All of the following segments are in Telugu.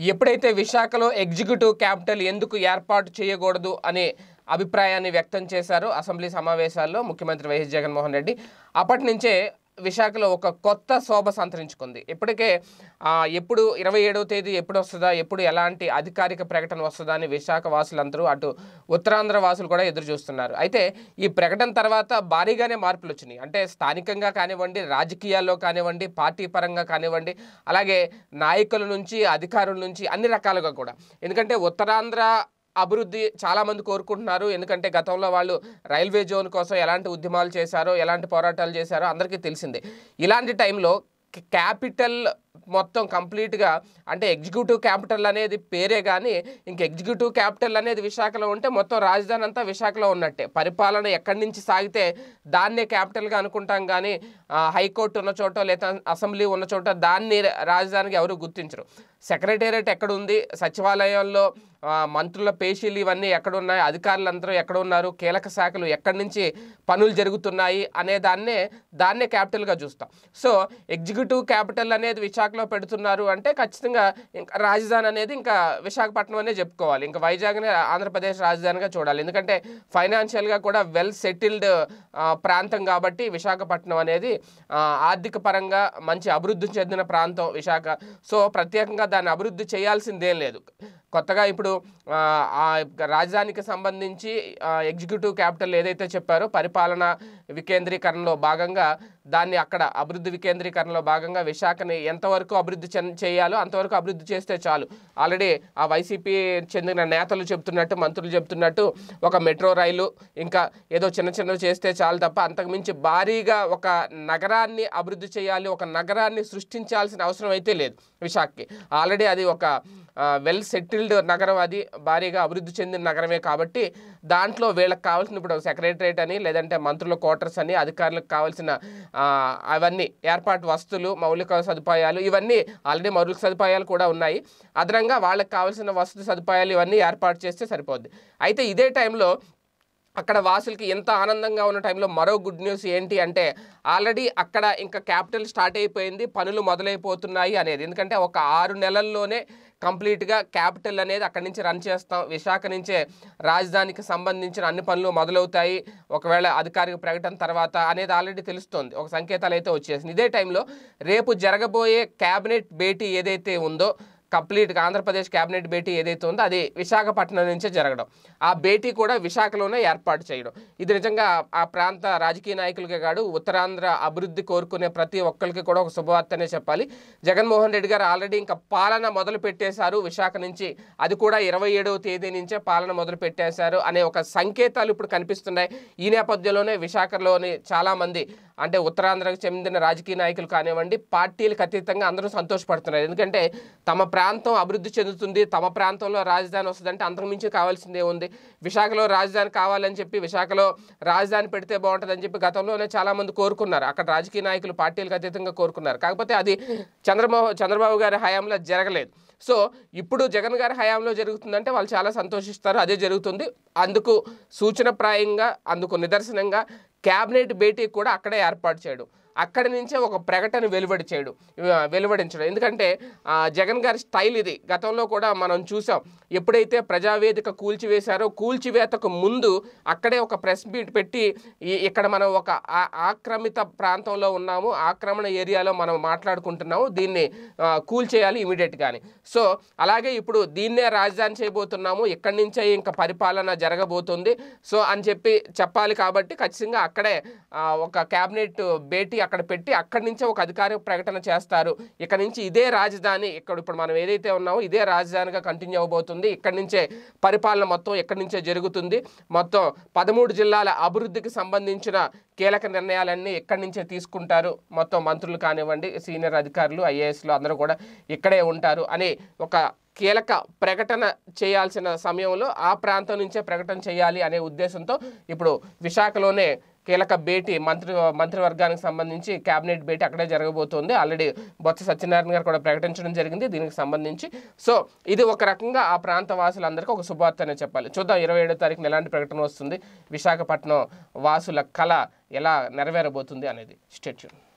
ఎప్పుడైతే విశాఖలో ఎగ్జిక్యూటివ్ క్యాపిటల్ ఎందుకు ఏర్పాటు చేయకూడదు అనే అభిప్రాయాన్ని వ్యక్తం చేశారు అసెంబ్లీ సమావేశాల్లో ముఖ్యమంత్రి వైఎస్ జగన్మోహన్ రెడ్డి అప్పటి నుంచే విశాఖలో ఒక కొత్త శోభ సంతరించుకుంది ఇప్పటికే ఆ, ఎప్పుడు ఇరవై ఏడవ తేదీ ఎప్పుడు వస్తుందా ఎప్పుడు ఎలాంటి అధికారిక ప్రకటన వస్తుందా అని విశాఖ వాసులందరూ అటు ఉత్తరాంధ్ర వాసులు కూడా ఎదురు చూస్తున్నారు అయితే ఈ ప్రకటన తర్వాత భారీగానే మార్పులు వచ్చినాయి అంటే స్థానికంగా కానివ్వండి రాజకీయాల్లో కానివ్వండి పార్టీ పరంగా కానివ్వండి అలాగే నాయకుల నుంచి అధికారుల నుంచి అన్ని రకాలుగా కూడా ఎందుకంటే ఉత్తరాంధ్ర అభివృద్ధి చాలా మంది కోరుకుంటున్నారు ఎందుకంటే గతంలో వాళ్ళు రైల్వే జోన్ కోసం ఎలాంటి ఉద్యమాలు చేశారో ఎలాంటి పోరాటాలు చేశారో అందరికీ తెలిసిందే ఇలాంటి టైంలో క్యాపిటల్ మొత్తం కంప్లీట్గా అంటే ఎగ్జిక్యూటివ్ క్యాపిటల్ అనేది పేరే కానీ ఇంక ఎగ్జిక్యూటివ్ క్యాపిటల్ అనేది విశాఖలో ఉంటే మొత్తం రాజధాని అంతా విశాఖలో ఉన్నట్టే పరిపాలన ఎక్కడి నుంచి సాగితే దాన్నే క్యాపిటల్గా అనుకుంటాం కానీ ఆ, హైకోర్టు ఉన్న చోట లేదా అసెంబ్లీ ఉన్న చోట దాన్ని రాజధానికి ఎవరు గుర్తించరు సెక్రటేరియట్ ఎక్కడ ఉంది సచివాలయంలో ఆ, మంత్రుల పేషీలు ఇవన్నీ ఎక్కడున్నాయి అధికారులందరూ ఎక్కడ ఉన్నారు కీలక శాఖలు ఎక్కడి నుంచి పనులు జరుగుతున్నాయి అనే దాన్నే దాన్నే క్యాపిటల్గా చూస్తాం సో ఎగ్జిక్యూటివ్ క్యాపిటల్ అనేది విశాఖలో పెడుతున్నారు అంటే ఖచ్చితంగా ఇంకా రాజధాని అనేది ఇంకా విశాఖపట్నం అనే చెప్పుకోవాలి ఇంకా వైజాగ్నే ఆంధ్రప్రదేశ్ రాజధానిగా చూడాలి ఎందుకంటే ఫైనాన్షియల్గా కూడా వెల్ సెటిల్డ్ ప్రాంతం కాబట్టి విశాఖపట్నం అనేది ఆ, ఆర్థిక పరంగా మంచి అభివృద్ధి చెందిన ప్రాంతం విశాఖ సో ప్రత్యేకంగా దాన్ని అభివృద్ధి చేయాల్సిందేం లేదు కొత్తగా ఇప్పుడు ఆ, ఆ రాజధానికి సంబంధించి ఆ, ఎగ్జిక్యూటివ్ క్యాపిటల్ ఏదైతే చెప్పారో పరిపాలన వికేంద్రీకరణలో భాగంగా దాన్ని అక్కడ అభివృద్ధి వికేంద్రీకరణలో భాగంగా విశాఖని ఎంతవరకు అభివృద్ధి చెన్- చేయాలో అంతవరకు అభివృద్ధి చేస్తే చాలు ఆల్రెడీ ఆ వైసీపీ చెందిన నేతలు చెప్తున్నట్టు మంత్రులు చెప్తున్నట్టు ఒక మెట్రో రైలు ఇంకా ఏదో చిన్న చిన్నవి చేస్తే చాలు తప్ప అంతకుమించి భారీగా ఒక నగరాన్ని అభివృద్ధి చేయాలి ఒక నగరాన్ని సృష్టించాల్సిన అవసరం అయితే లేదు విశాఖకి ఆల్రెడీ అది ఒక వెల్ సెటిల్డ్ నగరం అది భారీగా అభివృద్ధి చెందిన నగరమే కాబట్టి దాంట్లో వీళ్ళకి కావాల్సిన ఇప్పుడు సెక్రటరేట్ అని లేదంటే మంత్రుల క్వార్టర్స్ అని అధికారులకు కావాల్సిన ఆ, అవన్నీ ఏర్పాటు వస్తువులు మౌలిక సదుపాయాలు ఇవన్నీ ఆల్రెడీ మౌలిక సదుపాయాలు కూడా ఉన్నాయి అదనంగా వాళ్ళకి కావాల్సిన వసతి సదుపాయాలు ఇవన్నీ ఏర్పాటు చేస్తే సరిపోద్ది అయితే ఇదే టైంలో అక్కడ వాసులకి ఎంత ఆనందంగా ఉన్న టైంలో మరో గుడ్ న్యూస్ ఏంటి అంటే ఆల్రెడీ అక్కడ ఇంకా క్యాపిటల్ స్టార్ట్ అయిపోయింది పనులు మొదలైపోతున్నాయి అనేది ఎందుకంటే ఒక ఆరు నెలల్లోనే కంప్లీట్గా క్యాపిటల్ అనేది అక్కడి నుంచి రన్ చేస్తాం విశాఖ నుంచే రాజధానికి సంబంధించిన అన్ని పనులు మొదలవుతాయి ఒకవేళ అధికారిక ప్రకటన తర్వాత అనేది ఆల్రెడీ తెలుస్తోంది ఒక సంకేతాలు అయితే వచ్చేసింది ఇదే టైంలో రేపు జరగబోయే క్యాబినెట్ భేటీ ఏదైతే ఉందో కంప్లీట్గా ఆంధ్రప్రదేశ్ క్యాబినెట్ భేటీ ఏదైతే ఉందో అది విశాఖపట్నం నుంచే జరగడం ఆ భేటీ కూడా విశాఖలోనే ఏర్పాటు చేయడం ఇది నిజంగా ఆ ప్రాంత రాజకీయ నాయకులకే కాదు ఉత్తరాంధ్ర అభివృద్ధి కోరుకునే ప్రతి ఒక్కరికి కూడా ఒక శుభవార్తనే చెప్పాలి జగన్మోహన్ రెడ్డి గారు ఆల్రెడీ ఇంకా పాలన మొదలు పెట్టేశారు విశాఖ నుంచి అది కూడా ఇరవై ఏడవ తేదీ నుంచే పాలన మొదలు పెట్టేశారు అనే ఒక సంకేతాలు ఇప్పుడు కనిపిస్తున్నాయి ఈ నేపథ్యంలోనే విశాఖలోని చాలామంది అంటే ఉత్తరాంధ్రకు చెందిన రాజకీయ నాయకులు కానివ్వండి పార్టీలకు అతీతంగా అందరూ సంతోషపడుతున్నారు ఎందుకంటే తమ ప్రాంతం అభివృద్ధి చెందుతుంది తమ ప్రాంతంలో రాజధాని వస్తుందంటే అంతకుమించి కావాల్సిందే ఉంది విశాఖలో రాజధాని కావాలని చెప్పి విశాఖలో రాజధాని పెడితే బాగుంటుందని చెప్పి గతంలోనే చాలామంది కోరుకున్నారు అక్కడ రాజకీయ నాయకులు పార్టీలకు అతీతంగా కోరుకున్నారు కాకపోతే అది చంద్రబాబు చంద్రబాబు గారి హయాంలో జరగలేదు సో ఇప్పుడు జగన్ గారి హయాంలో జరుగుతుందంటే వాళ్ళు చాలా సంతోషిస్తారు అదే జరుగుతుంది అందుకు సూచనప్రాయంగా అందుకు నిదర్శనంగా క్యాబినెట్ భేటీ కూడా అక్కడే ఏర్పాటు చేయడం అక్కడి నుంచే ఒక ప్రకటన వెలువడి చేయడం ఆ, వెలువడించడం ఎందుకంటే ఆ, జగన్ గారి స్టైల్ ఇది గతంలో కూడా మనం చూసాం ఎప్పుడైతే ప్రజావేదిక కూల్చివేశారో కూల్చివేతకు ముందు అక్కడే ఒక ప్రెస్ మీట్ పెట్టి ఈ- ఇక్కడ మనం ఒక ఆ- ఆక్రమిత ప్రాంతంలో ఉన్నాము ఆక్రమణ ఏరియాలో మనం మాట్లాడుకుంటున్నాము దీన్ని ఆ, కూల్చేయాలి ఇమీడియట్గాని సో అలాగే ఇప్పుడు దీన్నే రాజధాని చేయబోతున్నాము ఇక్కడి నుంచే ఇంకా పరిపాలన జరగబోతుంది సో అని చెప్పి చెప్పాలి కాబట్టి ఖచ్చితంగా అక్కడే ఆ, ఒక క్యాబినెట్ భేటీ అక్కడ పెట్టి అక్కడి నుంచే ఒక అధికారిక ప్రకటన చేస్తారు ఇక్కడ నుంచి ఇదే రాజధాని ఇక్కడ ఇప్పుడు మనం ఏదైతే ఉన్నామో ఇదే రాజధానిగా కంటిన్యూ అవబోతుంది ఇక్కడి నుంచే పరిపాలన మొత్తం ఇక్కడి నుంచే జరుగుతుంది మొత్తం పదమూడు జిల్లాల అభివృద్ధికి సంబంధించిన కీలక నిర్ణయాలన్నీ ఇక్కడి నుంచే తీసుకుంటారు మొత్తం మంత్రులు కానివ్వండి సీనియర్ అధికారులు ఐఏఎస్లు అందరూ కూడా ఇక్కడే ఉంటారు అని ఒక కీలక ప్రకటన చేయాల్సిన సమయంలో ఆ ప్రాంతం నుంచే ప్రకటన చేయాలి అనే ఉద్దేశంతో ఇప్పుడు విశాఖలోనే కీలక భేటీ మంత్రి మంత్రివర్గానికి సంబంధించి కేబినెట్ భేటీ అక్కడే జరగబోతోంది ఆల్రెడీ బొత్స సత్యనారాయణ గారు కూడా ప్రకటించడం జరిగింది దీనికి సంబంధించి సో ఇది ఒక రకంగా ఆ ప్రాంత వాసులందరికీ ఒక శుభవార్త అనే చెప్పాలి చూద్దాం ఇరవై ఏడో తారీఖున ఎలాంటి ప్రకటన వస్తుంది విశాఖపట్నం వాసుల కళ ఎలా నెరవేరబోతుంది అనేది స్టేట్యూన్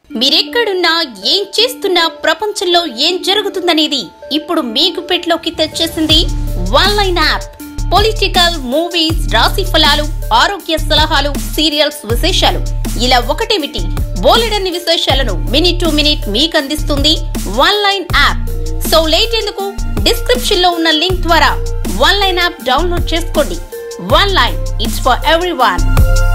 మీరెక్కడున్నా ఏం చేస్తున్నా ప్రపంచంలో ఏం జరుగుతుందనేది ఇప్పుడు మీకు పెట్లోకి తెచ్చేసింది one line app political movies రాశి ఫలాలు ఆరోగ్య సలహాలు సీరియల్స్ విశేషాలు ఇలా ఒకటేమిటి బోలెడన్ని విశేషాలను మినిట్ టు మినిట్ మీకు అందిస్తుంది one line app so late ఎందుకు డిస్క్రిప్షన్ లో ఉన్న లింక్ ద్వారా వన్ లైన్ యాప్ డౌన్లోడ్ చేసుకోండి one line it's for every